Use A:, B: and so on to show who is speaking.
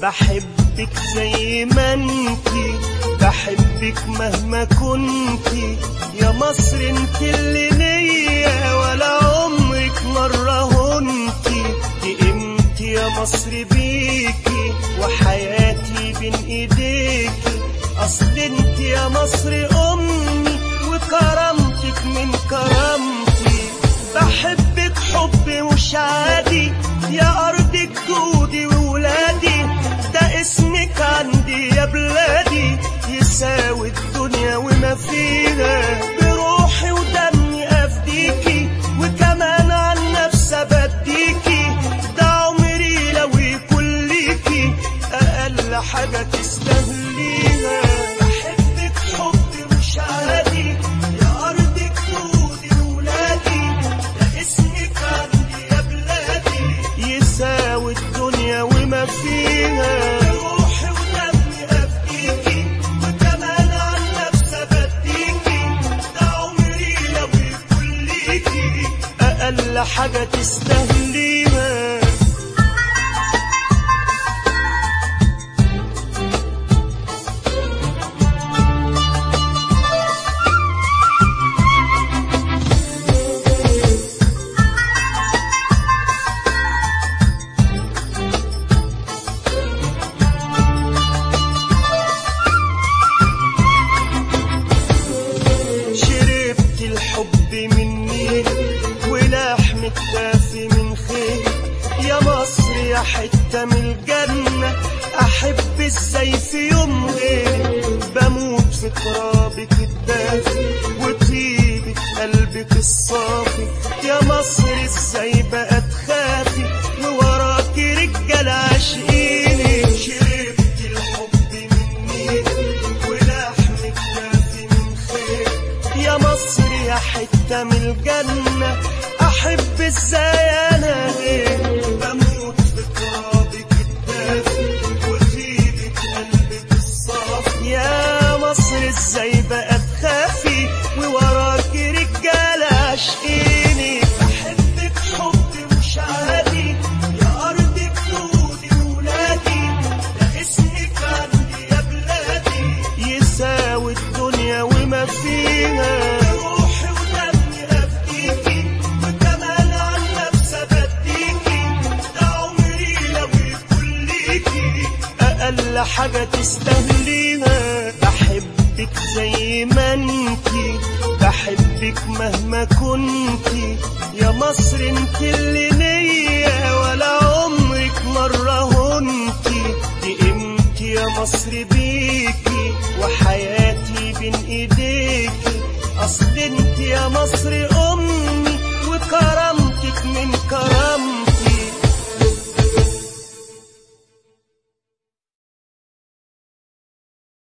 A: بحبك زي ما انتي بحبك مهما كنتي يا مصر انت اللي ليا ولا عمرك مرة هنتي دي قيمتي يا مصر بيكي وحياتي بين ايديكي اصل انت يا مصر امي وكرامتك من كرامتي بحبك حب مش عادي يا ارض جدودي وولادي ده اسمك عندي يا بلادي يساوي الدنيا وما فيها بروحي ودمي افديكي وكمان عن نفسي بديكي ده عمري لو يكون ليكي اقل حاجه تستاهليها بحبك حب مش عادي يا ارض جدودي وولادي ده اسمك عندي يا بلادي يساوي الدنيا وما فيها روحي ودمي افديكي وكمان عن نفسي بديكي ده عمري لو يكون ليكي اقل حاجه تستاهليها شربت الحب مني ولحم الدافي من خير يا مصر يا حتة من الجنة أحب ازاي في يوم غير بموت في ترابك الدافي وطيبة قلبك الصافي يا مصر ازاي بقى تخافي ووراك رجال عاشقيني شربت الحب مني ولحم الدافي من خير يا مصر يا حتة من الجنة أحب ازاي أنا غير بموت في ترابك الدافي وطيبة قلبك الصافي يا مصر ازاي بقى تخافي ووراك رجالة عاشقيني بحبك حب مش عادي يا أرض جدودي وولادي ده اسمك عندي يا بلادي يساوي الدنيا وما فيها روحي ودمي أفديكي وكمان عن نفسي بديكي ده عمري لو يكون ليكي أقل حاجة تستاهليها بحبك زي ما انتي بحبك مهما كنتي يا مصر انت اللي ليا ولا عمرك مرة هنتي دي قيمتي يا مصر بيكي وحياتي بين ايديكي اصل انت يا مصر